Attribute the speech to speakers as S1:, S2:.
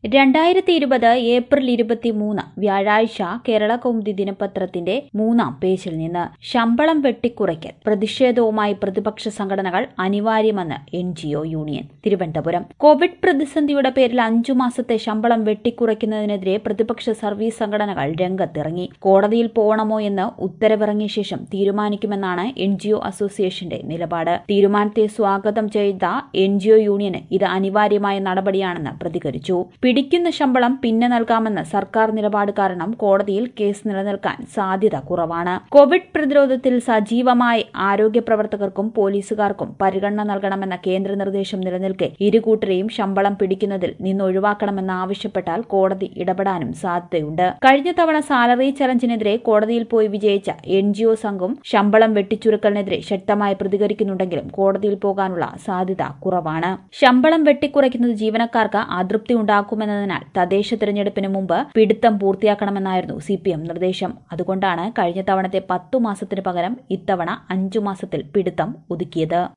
S1: രണ്ടായിരത്തി ഇരുപത് ഏപ്രിൽ ഇരുപത്തിമൂന്ന് വ്യാഴാഴ്ച കേരള കൗമുദി ദിനപത്രത്തിന്റെ മൂന്നാം പേജിൽ നിന്ന് ശമ്പളം വെട്ടിക്കുറയ്ക്കൽ പ്രതിഷേധവുമായി പ്രതിപക്ഷ സംഘടനകൾ അനിവാര്യമെന്ന് എൻ യൂണിയൻ തിരുവനന്തപുരം കോവിഡ് പ്രതിസന്ധിയുടെ പേരിൽ അഞ്ചു മാസത്തെ ശമ്പളം വെട്ടിക്കുറയ്ക്കുന്നതിനെതിരെ പ്രതിപക്ഷ സർവീസ് സംഘടനകൾ രംഗത്തിറങ്ങി കോടതിയിൽ പോകണമോ എന്ന് ഉത്തരവിറങ്ങിയ ശേഷം തീരുമാനിക്കുമെന്നാണ് എൻ അസോസിയേഷന്റെ നിലപാട് തീരുമാനത്തെ സ്വാഗതം ചെയ്ത എൻ യൂണിയന് ഇത് അനിവാര്യമായ നടപടിയാണെന്ന് പ്രതികരിച്ചു പിടിക്കുന്ന ശമ്പളം പിന്നെ നൽകാമെന്ന സർക്കാർ നിലപാട് കാരണം കോടതിയിൽ കേസ് നിലനിൽക്കാൻ സാധ്യത കുറവാണ് കോവിഡ് പ്രതിരോധത്തിൽ സജീവമായി ആരോഗ്യ പ്രവർത്തകർക്കും പോലീസുകാർക്കും പരിഗണന നൽകണമെന്ന കേന്ദ്ര നിർദ്ദേശം നിലനിൽക്കെ ഇരുകൂട്ടരെയും ശമ്പളം പിടിക്കുന്നതിൽ നിന്നൊഴിവാക്കണമെന്ന് ആവശ്യപ്പെട്ടാൽ കോടതി ഇടപെടാനും സാധ്യതയുണ്ട് കഴിഞ്ഞ തവണ സാലറി ചലഞ്ചിനെതിരെ കോടതിയിൽ പോയി വിജയിച്ച എൻ ജി ഒ സംഘം ശമ്പളം വെട്ടിച്ചുരുക്കലിനെതിരെ ശക്തമായി പ്രതികരിക്കുന്നുണ്ടെങ്കിലും കോടതിയിൽ പോകാനുള്ള സാധ്യത കുറവാണ് ശമ്പളം വെട്ടിക്കുറയ്ക്കുന്നത് ജീവനക്കാർക്ക് അതൃപ്തി ഉണ്ടാക്കുമെന്നതിനാൽ തദ്ദേശ തെരഞ്ഞെടുപ്പിന് മുമ്പ് പിടുത്തം പൂർത്തിയാക്കണമെന്നായിരുന്നു സി പി എം നിർദ്ദേശം അതുകൊണ്ടാണ് കഴിഞ്ഞ തവണത്തെ പത്തു മാസത്തിന് പകരം ഇത്തവണ അഞ്ചു മാസത്തിൽ പിടുത്തം ഒതുക്കിയത്